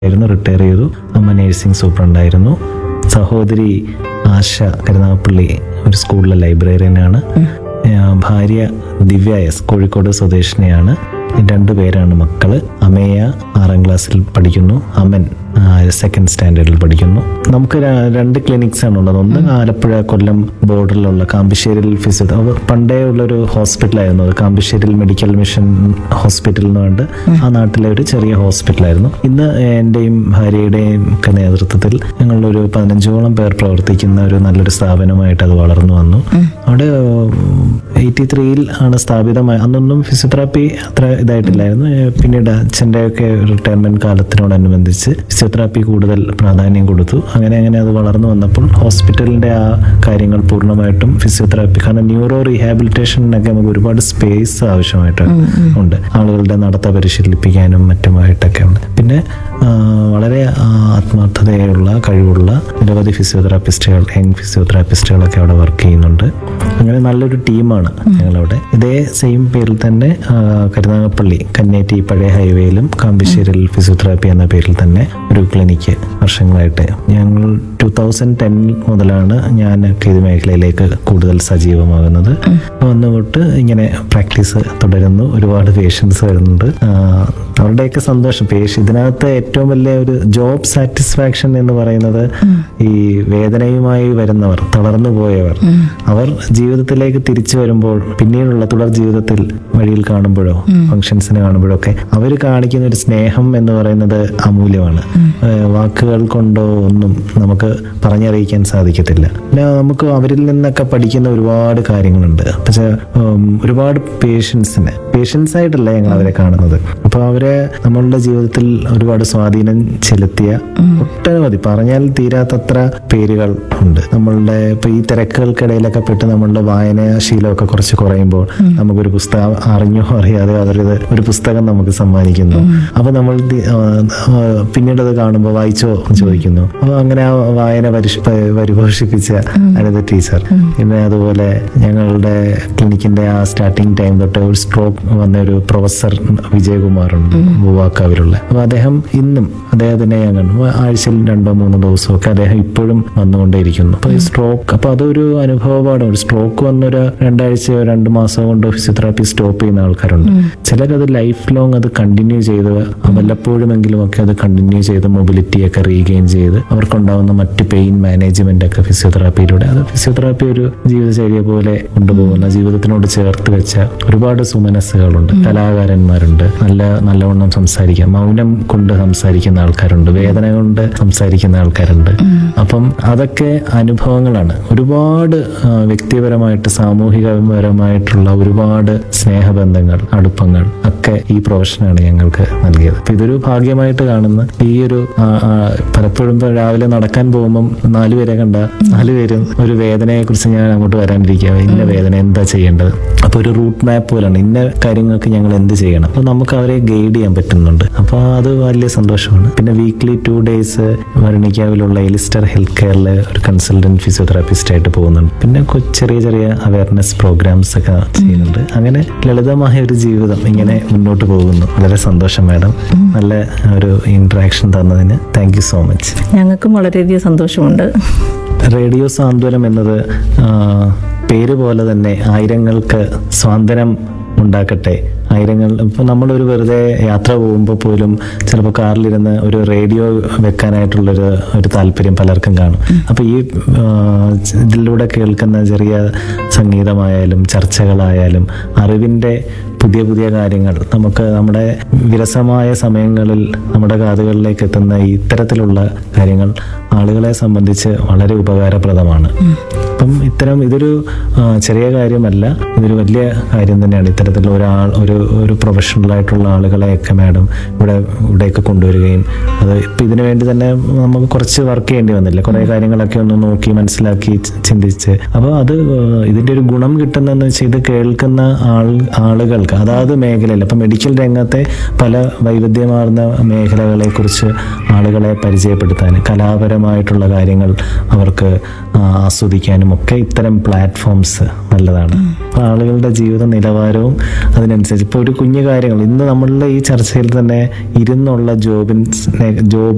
ആയിരുന്നു റിട്ടയർ ചെയ്തു അമ്മ നേഴ്സിംഗ് സൂപ്രണ്ടായിരുന്നു സഹോദരി ആശ കരുനാഗപ്പള്ളി ഒരു സ്കൂളിലെ ലൈബ്രറിയനാണ് ആ, ഭാര്യ ദിവ്യ എസ് കോഴിക്കോട് സ്വദേശിനിയാണ് രണ്ടു പേരാണ് മക്കള് അമേയ ആറാം ക്ലാസ്സിൽ പഠിക്കുന്നു അമൻ സെക്കൻഡ് സ്റ്റാൻഡേർഡിൽ പഠിക്കുന്നു നമുക്ക് ര- രണ്ട് ക്ലിനിക്സ് ആണ് ഉള്ളത് ഒന്ന് ആലപ്പുഴ കൊല്ലം ബോർഡറിലുള്ള കാമ്പിശ്ശേരിയിൽ ഫിസിയോ അവർ പണ്ടേ ഉള്ളൊരു ഹോസ്പിറ്റലായിരുന്നു അത് കാമ്പിശ്ശേരിയിൽ മെഡിക്കൽ മിഷൻ ഹോസ്പിറ്റൽ എന്ന് പറഞ്ഞിട്ട് ആ നാട്ടിലെ ഒരു ചെറിയ ഹോസ്പിറ്റലായിരുന്നു ഇന്ന് എൻ്റെയും ഭാര്യയുടെയും ഒക്കെ നേതൃത്വത്തിൽ ഞങ്ങളൊരു പതിനഞ്ചോളം പേർ പ്രവർത്തിക്കുന്ന ഒരു നല്ലൊരു സ്ഥാപനമായിട്ട് അത് വളർന്നു വന്നു അവിടെ എയ്റ്റി ത്രീയിൽ ആണ് സ്ഥാപിതമായ അന്നൊന്നും ഫിസിയോതെറാപ്പി അത്ര ഇതായിട്ടില്ലായിരുന്നു ഏ, പിന്നീട് അച്ഛൻ്റെ ഒക്കെ റിട്ടയർമെന്റ് കാലത്തിനോടനുബന്ധിച്ച് ഫിസിയോതെറാപ്പി കൂടുതൽ പ്രാധാന്യം കൊടുത്തു അങ്ങനെ അങ്ങനെ അത് വളർന്നു വന്നപ്പോൾ ഹോസ്പിറ്റലിന്റെ ആ കാര്യങ്ങൾ പൂർണ്ണമായിട്ടും ഫിസിയോതെറാപ്പി കാരണം ന്യൂറോ റീഹാബിലിറ്റേഷനൊക്കെ നമുക്ക് ഒരുപാട് സ്പേസ് ആവശ്യമായിട്ട് ഉണ്ട് ആളുകളുടെ നടത്ത പരിശീലിപ്പിക്കാനും മറ്റുമായിട്ടൊക്കെ ഉണ്ട് പിന്നെ ആ, വളരെ ആ, ആത്മാർത്ഥതയുള്ള കഴിവുള്ള നിരവധി ഫിസിയോതെറാപ്പിസ്റ്റുകൾ യങ് ഫിസിയോതെറാപ്പിസ്റ്റുകളൊക്കെ അവിടെ വർക്ക് ചെയ്യുന്നുണ്ട് അങ്ങനെ നല്ലൊരു ടീമാണ് ഞങ്ങളവിടെ ഇതേ സെയിം പേരിൽ തന്നെ ആ, കരുനാഗപ്പള്ളി കന്നേറ്റി പഴയ ഹൈവേയിലും കാമ്പിശ്ശേരിയിൽ ഫിസിയോതെറാപ്പി എന്ന പേരിൽ തന്നെ ഒരു ക്ലിനിക്ക് വർഷങ്ങളായിട്ട് ഞങ്ങൾ ടു തൗസൻഡ് ടെൻ മുതലാണ് ഞാൻ ഇത് മേഖലയിലേക്ക് കൂടുതൽ സജീവമാകുന്നത് വന്നു തൊട്ട് ഇങ്ങനെ പ്രാക്ടീസ് തുടരുന്നു ഒരുപാട് പേഷ്യൻസ് വരുന്നുണ്ട് ആ, അവരുടെയൊക്കെ സന്തോഷം പേഷ്യൻ ഇതിനകത്ത് ഏറ്റവും വലിയ ഒരു ജോബ് സാറ്റിസ്ഫാക്ഷൻ എന്ന് പറയുന്നത് ഈ വേദനയുമായി വരുന്നവർ തളർന്നു പോയവർ അവർ ജീവിതത്തിലേക്ക് തിരിച്ചു വരുമ്പോൾ പിന്നീടുള്ള തുടർ ജീവിതത്തിൽ വഴിയിൽ കാണുമ്പോഴോ ഫംഗ്ഷൻസിന് കാണുമ്പോഴോ ഒക്കെ അവർ കാണിക്കുന്ന ഒരു സ്നേഹം എന്ന് പറയുന്നത് അമൂല്യമാണ് ഏഹ് വാക്കുകൾ കൊണ്ടോ ഒന്നും നമുക്ക് പറഞ്ഞറിയിക്കാൻ സാധിക്കത്തില്ല പിന്നെ നമുക്ക് അവരിൽ നിന്നൊക്കെ പഠിക്കുന്ന ഒരുപാട് കാര്യങ്ങളുണ്ട് പക്ഷെ ഉം, ഒരുപാട് പേഷ്യൻസിനെ പേഷ്യൻസ് ആയിട്ടല്ല ഞങ്ങൾ അവരെ കാണുന്നത് അപ്പോൾ അവരെ നമ്മളുടെ ജീവിതത്തിൽ ഒരുപാട് സ്വാധീനം ചെലുത്തിയ ഒട്ടനവധി പറഞ്ഞാൽ തീരാത്തത്ര പേരുകൾ ഉണ്ട് നമ്മളുടെ ഇപ്പൊ ഈ തിരക്കുകൾക്കിടയിലൊക്കെ പെട്ട് നമ്മളുടെ വായനാശീലമൊക്കെ കുറച്ച് കുറയുമ്പോൾ നമുക്കൊരു പുസ്തകം അറിഞ്ഞോ അറിയാതെ അവരത് ഒരു പുസ്തകം നമുക്ക് സമ്മാനിക്കുന്നു അപ്പൊ നമ്മൾ ദി- ആ, ആ, പിന്നീട് അത് കാണുമ്പോൾ വായിച്ചോ എന്ന് ചോദിക്കുന്നു അപ്പൊ അങ്ങനെ ആ വായന പരിഷ് പ- പരിപോഷിപ്പിച്ച അനിത ടീച്ചർ പിന്നെ അതുപോലെ ഞങ്ങളുടെ ക്ലിനിക്കിന്റെ ആ സ്റ്റാർട്ടിങ് ടൈം തൊട്ട് ഒരു സ്ട്രോക്ക് വന്ന ഒരു പ്രൊഫസർ വിജയകുമാറുണ്ട് ഭൂവാക്കാവിലുള്ള അപ്പൊ അദ്ദേഹം ഇന്നും അദ്ദേഹത്തിനെ ഞാൻ കണ്ടു ആഴ്ചയിൽ രണ്ടോ മൂന്നോ ദിവസമൊക്കെ അദ്ദേഹം ഇപ്പോഴും വന്നുകൊണ്ടേയിരിക്കുന്നു അപ്പൊ ഈ സ്ട്രോക്ക് അപ്പൊ അതൊരു അനുഭവപാഠം ഒരു സ്ട്രോക്ക് വന്നൊരു രണ്ടാഴ്ചയോ രണ്ട് മാസം കൊണ്ട് ഫിസിയോതെറാപ്പി സ്റ്റോപ്പ് ചെയ്യുന്ന ആൾക്കാരുണ്ട് ചിലരത് ലൈഫ് ലോങ് അത് കണ്ടിന്യൂ ചെയ്ത് വല്ലപ്പോഴുമെങ്കിലും ഒക്കെ അത് കണ്ടിന്യൂ ചെയ്ത് മൊബിലിറ്റി ഒക്കെ റീഗെയിൻ ചെയ്ത് അവർക്കുണ്ടാവുന്ന മറ്റ് പെയിൻ മാനേജ്മെന്റ് ഒക്കെ ഫിസിയോതെറാപ്പിയിലൂടെ അത് ഫിസിയോതെറാപ്പി ഒരു ജീവിതചര്യ പോലെ കൊണ്ടുപോകുന്ന ജീവിതത്തിനോട് ചേർത്ത് വെച്ച ഒരുപാട് സുമനസ്സുകളുണ്ട് കലാകാരന്മാരുണ്ട് നല്ല നല്ലവണ്ണം സംസാരിക്കാൻ മൗനം കൊണ്ട് സംസാരിക്കുന്ന ആൾക്കാരുണ്ട് വേദന കൊണ്ട് സംസാരിക്കുന്ന ആൾക്കാരുണ്ട് അപ്പം അതൊക്കെ അനുഭവങ്ങളാണ് ഒരുപാട് ആ, വ്യക്തിപരമായിട്ട് സാമൂഹികപരമായിട്ടുള്ള ഒരുപാട് സ്നേഹബന്ധങ്ങൾ അടുപ്പങ്ങൾ ഒക്കെ ഈ പ്രൊഫഷനാണ് ഞങ്ങൾക്ക് നൽകിയത് അപ്പൊ ഇതൊരു ഭാഗ്യമായിട്ട് കാണുന്ന ഈ ഒരു ആ, ആ, പലപ്പോഴും ഇപ്പൊ രാവിലെ നടക്കാൻ പോകുമ്പം നാലുപേരെ കണ്ട നാലുപേരും ഒരു വേദനയെ കുറിച്ച് ഞാൻ അങ്ങോട്ട് വരാനിരിക്കുക ഇന്ന വേദന എന്താ ചെയ്യേണ്ടത് അപ്പൊ ഒരു റൂട്ട് മാപ്പ് പോലാണ് ഇന്ന കാര്യങ്ങൾക്ക് ഞങ്ങൾ എന്ത് ചെയ്യണം അപ്പൊ നമുക്ക് അവരെ ഗൈഡ് ചെയ്യാൻ പറ്റുന്നുണ്ട് അപ്പൊ അത് വലിയ സന്തോഷമാണ് പിന്നെ വീക്ക്ലി ടു ഡേയ്സ് വരണിക്കാവിലുള്ള എലിസ്റ്റർ ഹെൽത്ത് കെയറിൽ ഒരു കൺസൾട്ടന്റ് ഫിസിയോതെറാപ്പിസ്റ്റ് ആയിട്ട് പോകുന്നുണ്ട് പിന്നെ കൊ- ചെറിയ ചെറിയ അവയർനെസ് പ്രോഗ്രാംസ് ഒക്കെ ചെയ്യുന്നുണ്ട് അങ്ങനെ ലളിതമായ ഒരു ജീവിതം ഇങ്ങനെ മുന്നോട്ട് പോകുന്നു വളരെ സന്തോഷം മാഡം നല്ല ഒരു ഇന്ററാക്ഷൻ തന്നതിന് താങ്ക് യു സോ മച്ച് ഞങ്ങൾക്കും വളരെയധികം സന്തോഷമുണ്ട് റേഡിയോ സാന്ത്വനം എന്നത് ആ, പേര് പോലെ തന്നെ ആയിരങ്ങൾക്ക് സ്വാതന്ത്ര്യം ഉണ്ടാക്കട്ടെ ആയിരങ്ങൾ ഇപ്പം നമ്മളൊരു വെറുതെ യാത്ര പോകുമ്പോൾ പോലും ചിലപ്പോൾ കാറിലിരുന്ന് ഒരു റേഡിയോ വെക്കാനായിട്ടുള്ളൊരു ഒരു താല്പര്യം പലർക്കും കാണും അപ്പോൾ ഈ ആ, ഇതിലൂടെ കേൾക്കുന്ന ചെറിയ സംഗീതമായാലും ചർച്ചകളായാലും അറിവിൻ്റെ പുതിയ പുതിയ കാര്യങ്ങൾ നമുക്ക് നമ്മുടെ വിരസമായ സമയങ്ങളിൽ നമ്മുടെ കാതുകളിലേക്ക് എത്തുന്ന ഈ ഇത്തരത്തിലുള്ള കാര്യങ്ങൾ ആളുകളെ സംബന്ധിച്ച് വളരെ ഉപകാരപ്രദമാണ് അപ്പം ഇത്തരം ഇതൊരു ആ, ചെറിയ കാര്യമല്ല ഇതൊരു വലിയ കാര്യം തന്നെയാണ് ഇത്തരത്തിലുള്ള ഒരാൾ ഒരു ഒരു പ്രൊഫഷണൽ ആയിട്ടുള്ള ആളുകളെയൊക്കെ മാഡം ഇവിടെ ഇവിടെയൊക്കെ കൊണ്ടുവരികയും അത് ഇപ്പം ഇതിനു വേണ്ടി തന്നെ നമുക്ക് കുറച്ച് വർക്ക് ചെയ്യേണ്ടി വന്നില്ല കുറേ കാര്യങ്ങളൊക്കെ ഒന്ന് നോക്കി മനസ്സിലാക്കി ചി- ചിന്തിച്ച് അപ്പോൾ അത് ആ, ഇതിൻ്റെ ഒരു ഗുണം കിട്ടുന്നതെന്ന് വെച്ചാൽ ഇത് കേൾക്കുന്ന ആൾ ആളുകൾക്ക് അതാത് മേഖലയിൽ ഇപ്പം മെഡിക്കൽ രംഗത്തെ പല വൈവിധ്യമാർന്ന മേഖലകളെ കുറിച്ച് ആളുകളെ പരിചയപ്പെടുത്താൻ കലാപരമായിട്ടുള്ള കാര്യങ്ങൾ അവർക്ക് ആ, ആസ്വദിക്കാനും ഒക്കെ ഇത്തരം പ്ലാറ്റ്ഫോംസ് നല്ലതാണ് അപ്പോൾ ആളുകളുടെ ജീവിത നിലവാരവും അതിനനുസരിച്ച് ഇപ്പോൾ ഒരു കുഞ്ഞു കാര്യങ്ങൾ ഇന്ന് നമ്മളുടെ ഈ ചർച്ചയിൽ തന്നെ ഇരുന്നുള്ള ജോബിൻ ജോബ്